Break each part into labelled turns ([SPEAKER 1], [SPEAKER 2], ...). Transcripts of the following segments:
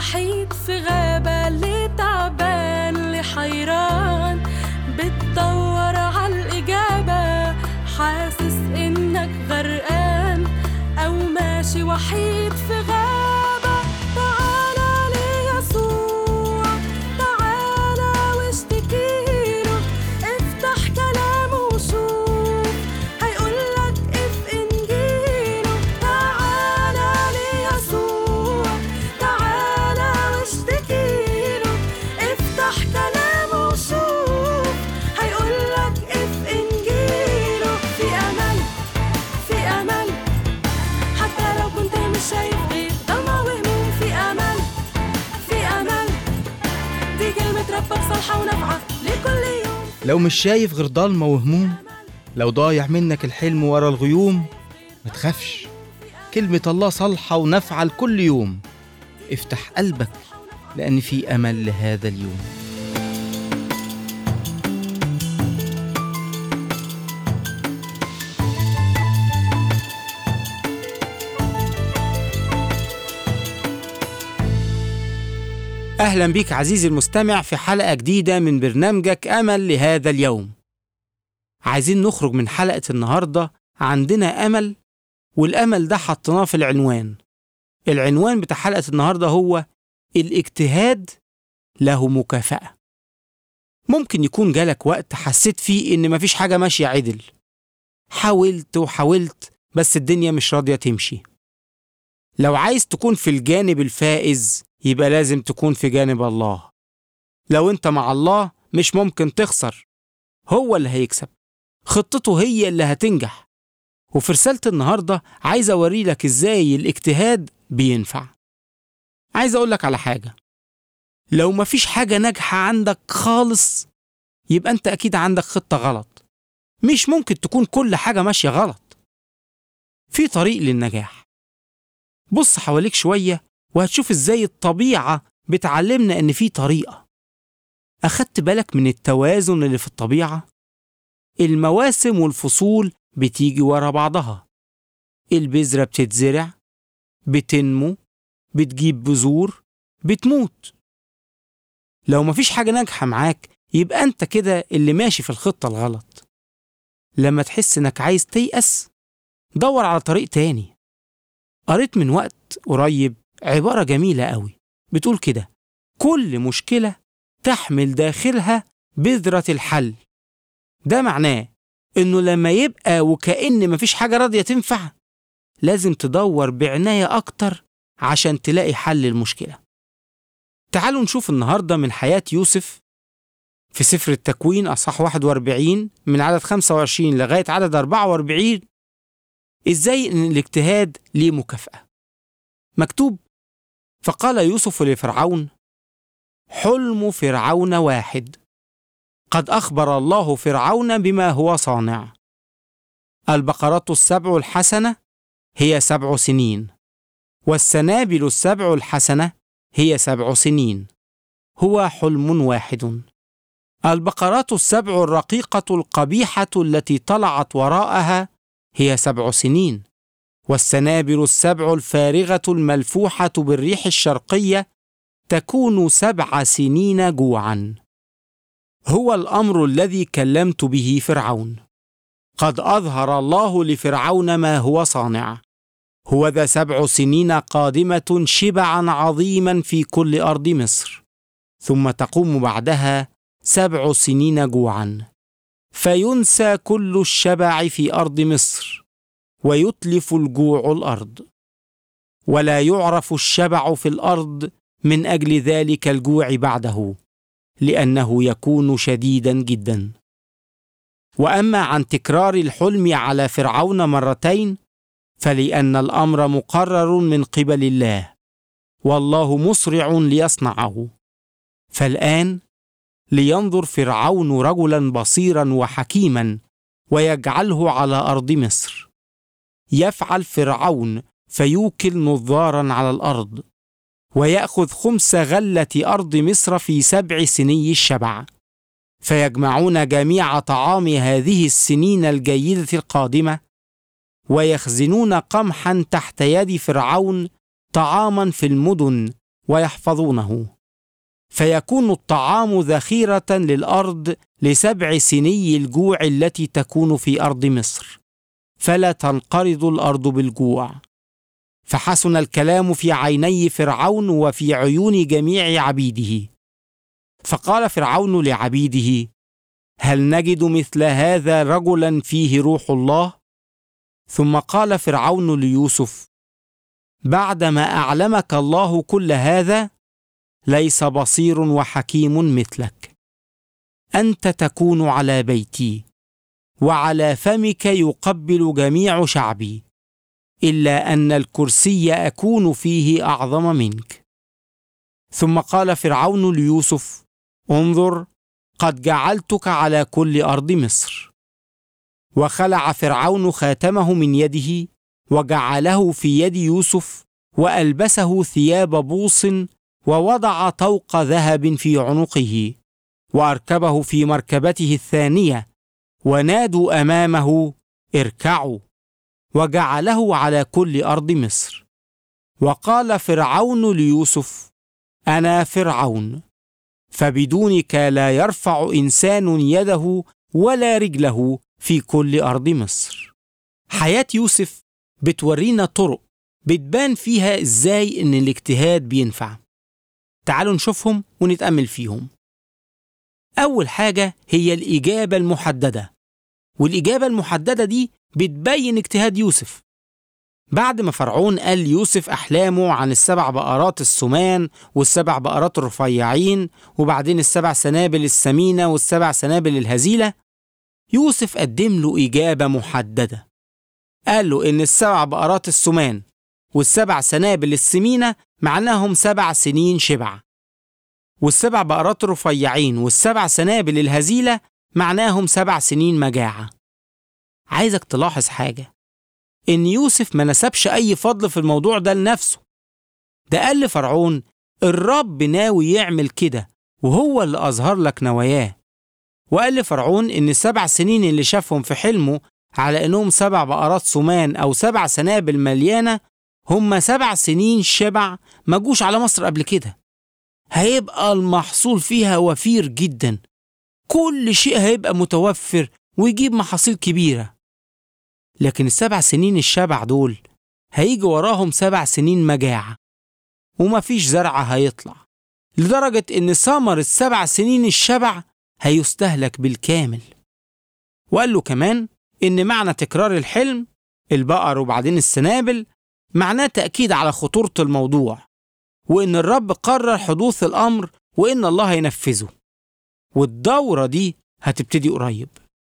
[SPEAKER 1] وحيد في غابة اللي تعبان اللي حيران بتدور عالإجابة حاسس إنك غرقان أو ماشي وحيد في غابة تعالى ليسوع تعالى واشتكيله افتح كلامه وشوف هيقولك اف انجيله تعالى ليسوع تعالى واشتكيله افتح كلامه وشوف هيقولك اف انجيله في امل في امل حتى لو كنت مش شايف غير ضلمة وهموم في امل في امل دي كلمة ربك صالحة ونافعة لكل يوم
[SPEAKER 2] لو مش شايف غير ضلمة وهموم لو ضايع منك الحلم ورا الغيوم ما تخافش كلمة الله صالحة ونافعة لكل يوم افتح قلبك لأن في أمل لهذا اليوم
[SPEAKER 3] أهلا بك عزيزي المستمع في حلقة جديدة من برنامجك أمل لهذا اليوم. عايزين نخرج من حلقة النهاردة عندنا أمل والأمل ده حطيناه في العنوان. العنوان بتاع حلقة النهاردة هو الاجتهاد له مكافأة. ممكن يكون جالك وقت حسيت فيه إن مفيش حاجة ماشية عدل. حاولت وحاولت بس الدنيا مش راضية تمشي. لو عايز تكون في الجانب الفائز يبقى لازم تكون في جانب الله لو انت مع الله مش ممكن تخسر هو اللي هيكسب خطته هي اللي هتنجح وفي رسالة النهاردة عايز أوري لك إزاي الاجتهاد بينفع عايز أقول لك على حاجة لو مفيش حاجة ناجحة عندك خالص يبقى أنت أكيد عندك خطة غلط مش ممكن تكون كل حاجة ماشية غلط في طريق للنجاح بص حواليك شوية وهتشوف ازاي الطبيعة بتعلمنا ان في طريقة أخدت بالك من التوازن اللي في الطبيعة؟ المواسم والفصول بتيجي ورا بعضها البذرة بتتزرع بتنمو بتجيب بذور بتموت لو مفيش حاجة ناجحة معاك يبقى أنت كده اللي ماشي في الخطة الغلط لما تحس إنك عايز تيأس دور على طريق تاني قريت من وقت قريب عبارة جميلة قوي بتقول كده كل مشكلة تحمل داخلها بذرة الحل ده معناه إنه لما يبقى وكأن مفيش حاجة راضية تنفع لازم تدور بعناية أكتر عشان تلاقي حل المشكلة تعالوا نشوف النهاردة من حياة يوسف في سفر التكوين أصح 41 من عدد 25 لغاية عدد 44 إزاي إن الاجتهاد ليه مكافأة مكتوب فقال يوسف لفرعون حلم فرعون واحد قد اخبر الله فرعون بما هو صانع البقرات السبع الحسنه هي سبع سنين والسنابل السبع الحسنه هي سبع سنين هو حلم واحد البقرات السبع الرقيقه القبيحه التي طلعت وراءها هي سبع سنين والسنابل السبع الفارغة الملفوحة بالريح الشرقية تكون سبع سنين جوعا. هو الأمر الذي كلمت به فرعون. قد أظهر الله لفرعون ما هو صانع. هو ذا سبع سنين قادمة شبعا عظيما في كل أرض مصر. ثم تقوم بعدها سبع سنين جوعا. فينسى كل الشبع في أرض مصر. ويتلف الجوع الارض ولا يعرف الشبع في الارض من اجل ذلك الجوع بعده لانه يكون شديدا جدا واما عن تكرار الحلم على فرعون مرتين فلان الامر مقرر من قبل الله والله مسرع ليصنعه فالان لينظر فرعون رجلا بصيرا وحكيما ويجعله على ارض مصر يفعل فرعون فيوكل نظارا على الارض وياخذ خمس غله ارض مصر في سبع سني الشبع فيجمعون جميع طعام هذه السنين الجيده القادمه ويخزنون قمحا تحت يد فرعون طعاما في المدن ويحفظونه فيكون الطعام ذخيره للارض لسبع سني الجوع التي تكون في ارض مصر فلا تنقرض الارض بالجوع فحسن الكلام في عيني فرعون وفي عيون جميع عبيده فقال فرعون لعبيده هل نجد مثل هذا رجلا فيه روح الله ثم قال فرعون ليوسف بعدما اعلمك الله كل هذا ليس بصير وحكيم مثلك انت تكون على بيتي وعلى فمك يقبل جميع شعبي الا ان الكرسي اكون فيه اعظم منك ثم قال فرعون ليوسف انظر قد جعلتك على كل ارض مصر وخلع فرعون خاتمه من يده وجعله في يد يوسف والبسه ثياب بوص ووضع طوق ذهب في عنقه واركبه في مركبته الثانيه ونادوا امامه اركعوا وجعله على كل ارض مصر وقال فرعون ليوسف انا فرعون فبدونك لا يرفع انسان يده ولا رجله في كل ارض مصر حياه يوسف بتورينا طرق بتبان فيها ازاي ان الاجتهاد بينفع تعالوا نشوفهم ونتامل فيهم اول حاجه هي الاجابه المحدده والاجابه المحدده دي بتبين اجتهاد يوسف بعد ما فرعون قال ليوسف أحلامه عن السبع بقرات السمان والسبع بقرات الرفيعين وبعدين السبع سنابل السمينة والسبع سنابل الهزيلة يوسف قدم له إجابة محددة قال له إن السبع بقرات السمان والسبع سنابل السمينة معناهم سبع سنين شبع والسبع بقرات الرفيعين والسبع سنابل الهزيلة معناهم سبع سنين مجاعة عايزك تلاحظ حاجة إن يوسف ما نسبش أي فضل في الموضوع ده لنفسه ده قال لفرعون الرب ناوي يعمل كده وهو اللي أظهر لك نواياه وقال لفرعون إن السبع سنين اللي شافهم في حلمه على إنهم سبع بقرات سمان أو سبع سنابل مليانة هم سبع سنين شبع ما جوش على مصر قبل كده هيبقى المحصول فيها وفير جدا كل شيء هيبقى متوفر ويجيب محاصيل كبيرة لكن السبع سنين الشبع دول هيجي وراهم سبع سنين مجاعة ومفيش زرع هيطلع لدرجة إن ثمر السبع سنين الشبع هيستهلك بالكامل وقال له كمان إن معنى تكرار الحلم البقر وبعدين السنابل معناه تأكيد على خطورة الموضوع وإن الرب قرر حدوث الأمر وإن الله هينفذه والدورة دي هتبتدي قريب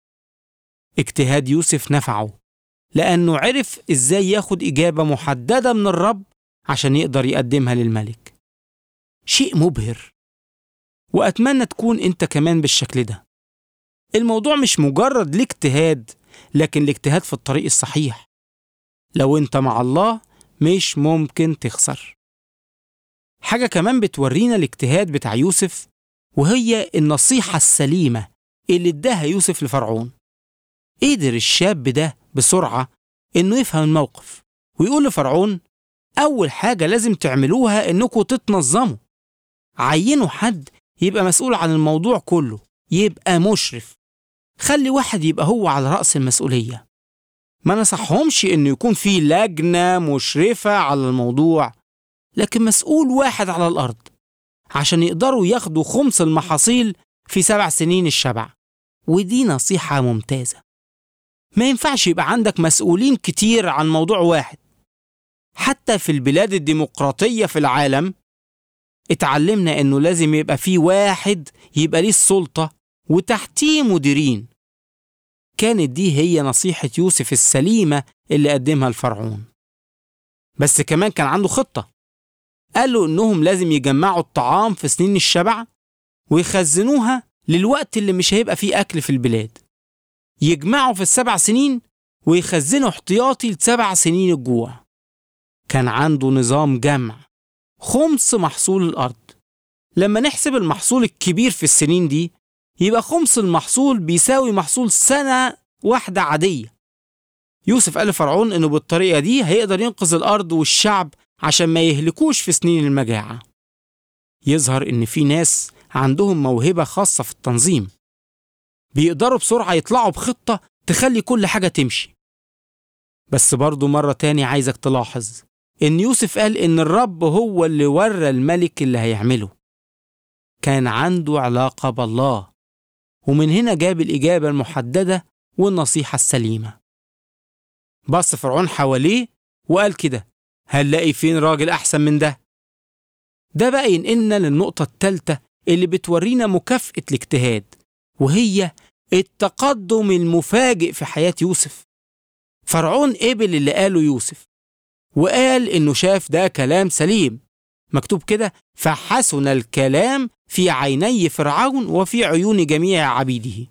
[SPEAKER 3] اجتهاد يوسف نفعه لأنه عرف إزاي ياخد إجابة محددة من الرب عشان يقدر يقدمها للملك شيء مبهر وأتمنى تكون أنت كمان بالشكل ده الموضوع مش مجرد الاجتهاد لكن الاجتهاد في الطريق الصحيح لو أنت مع الله مش ممكن تخسر حاجة كمان بتورينا الاجتهاد بتاع يوسف وهي النصيحة السليمة اللي اداها يوسف لفرعون قدر الشاب ده بسرعة إنه يفهم الموقف ويقول لفرعون أول حاجة لازم تعملوها إنكم تتنظموا عينوا حد يبقى مسؤول عن الموضوع كله يبقى مشرف خلي واحد يبقى هو على رأس المسؤولية ما نصحهمش إنه يكون في لجنة مشرفة على الموضوع لكن مسؤول واحد على الأرض عشان يقدروا ياخدوا خمس المحاصيل في سبع سنين الشبع ودي نصيحة ممتازة ما ينفعش يبقى عندك مسؤولين كتير عن موضوع واحد حتى في البلاد الديمقراطية في العالم اتعلمنا انه لازم يبقى في واحد يبقى ليه السلطة وتحتيه مديرين كانت دي هي نصيحة يوسف السليمة اللي قدمها الفرعون بس كمان كان عنده خطة قالوا انهم لازم يجمعوا الطعام في سنين الشبع ويخزنوها للوقت اللي مش هيبقى فيه أكل في البلاد يجمعوا في السبع سنين ويخزنوا احتياطي لسبع سنين الجوع كان عنده نظام جمع خمس محصول الأرض لما نحسب المحصول الكبير في السنين دي يبقى خمس المحصول بيساوي محصول سنة واحدة عادية يوسف قال لفرعون إنه بالطريقة دي هيقدر ينقذ الأرض والشعب عشان ما يهلكوش في سنين المجاعة يظهر إن في ناس عندهم موهبة خاصة في التنظيم بيقدروا بسرعة يطلعوا بخطة تخلي كل حاجة تمشي بس برضو مرة تاني عايزك تلاحظ إن يوسف قال إن الرب هو اللي ورى الملك اللي هيعمله كان عنده علاقة بالله ومن هنا جاب الإجابة المحددة والنصيحة السليمة بص فرعون حواليه وقال كده هنلاقي فين راجل أحسن من ده ده بقى ينقلنا للنقطة التالتة اللي بتورينا مكافأة الاجتهاد وهي التقدم المفاجئ في حياة يوسف فرعون قبل اللي قاله يوسف وقال إنه شاف ده كلام سليم مكتوب كده فحسن الكلام في عيني فرعون وفي عيون جميع عبيده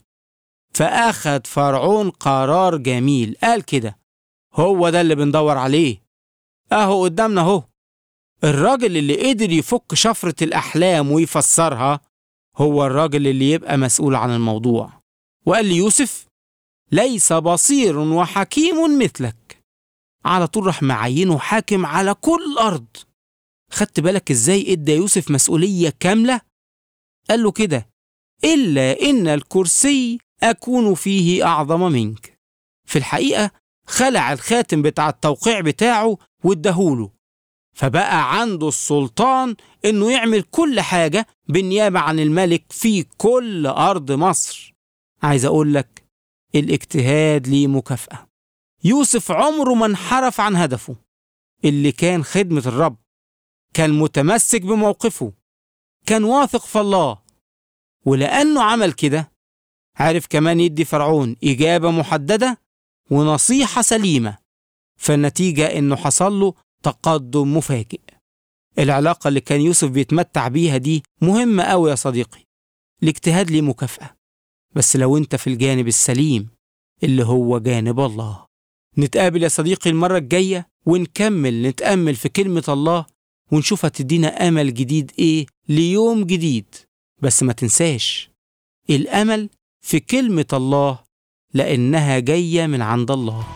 [SPEAKER 3] فأخذ فرعون قرار جميل قال كده هو ده اللي بندور عليه أهو قدامنا أهو الراجل اللي قدر يفك شفرة الأحلام ويفسرها هو الراجل اللي يبقى مسؤول عن الموضوع وقال لي يوسف ليس بصير وحكيم مثلك على طول راح معينه حاكم على كل الأرض خدت بالك ازاي ادى يوسف مسؤولية كاملة؟ قال له كده إلا إن الكرسي أكون فيه أعظم منك في الحقيقة خلع الخاتم بتاع التوقيع بتاعه واداهوله فبقى عنده السلطان إنه يعمل كل حاجة بالنيابة عن الملك في كل أرض مصر عايز أقول لك الاجتهاد ليه مكافأة يوسف عمره ما انحرف عن هدفه اللي كان خدمة الرب كان متمسك بموقفه كان واثق في الله ولأنه عمل كده عرف كمان يدي فرعون إجابة محددة ونصيحة سليمة فالنتيجة إنه حصل له تقدم مفاجئ العلاقة اللي كان يوسف بيتمتع بيها دي مهمة أوي يا صديقي الاجتهاد ليه مكافأة بس لو أنت في الجانب السليم اللي هو جانب الله نتقابل يا صديقي المرة الجاية ونكمل نتأمل في كلمة الله ونشوف هتدينا أمل جديد إيه ليوم جديد بس ما تنساش الأمل في كلمة الله لأنها جاية من عند الله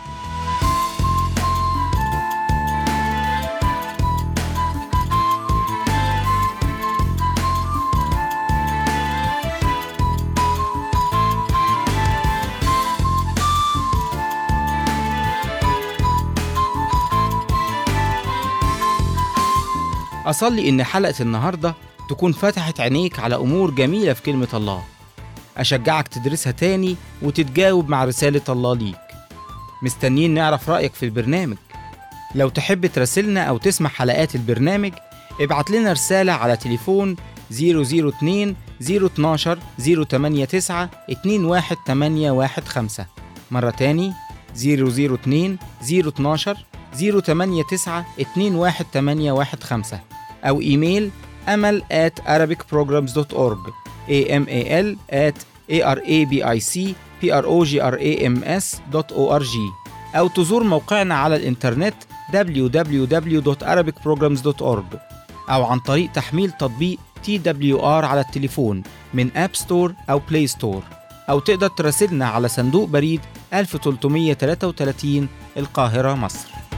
[SPEAKER 2] أصلي إن حلقة النهاردة تكون فتحت عينيك على أمور جميلة في كلمة الله أشجعك تدرسها تاني وتتجاوب مع رسالة الله ليك مستنيين نعرف رأيك في البرنامج لو تحب تراسلنا أو تسمع حلقات البرنامج ابعت لنا رسالة على تليفون 002 012 089 21815 مرة تاني 002 012 089 21815 أو إيميل أمل at arabicprograms.org amal at arabicprograms.org أو تزور موقعنا على الإنترنت www.arabicprograms.org أو عن طريق تحميل تطبيق TWR على التليفون من أب ستور أو بلاي ستور أو تقدر تراسلنا على صندوق بريد 1333 القاهرة مصر